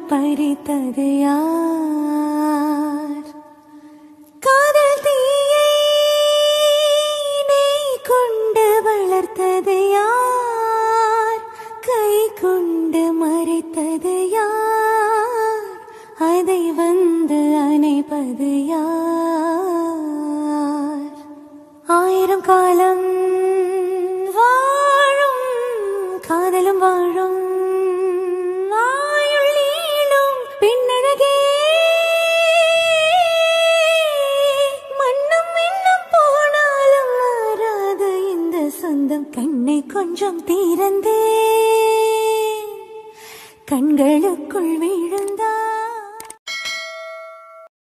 பறித்தது யார் காதல் தீயை நீ கொண்டு வளர்த்தது யார் கை கொண்டு மறைத்தது யார் அதை வந்து அணைப்பது யார் ஆயிரம் காலம் வாழும் காதலும் வாழும் ஆயுள் நீளும் பின்னழகே மண்ணும் இன்னும் போனாலும் மாறாத இந்த சொந்தம் கண்ணை கொஞ்சம் தீரந்தே கண்கள்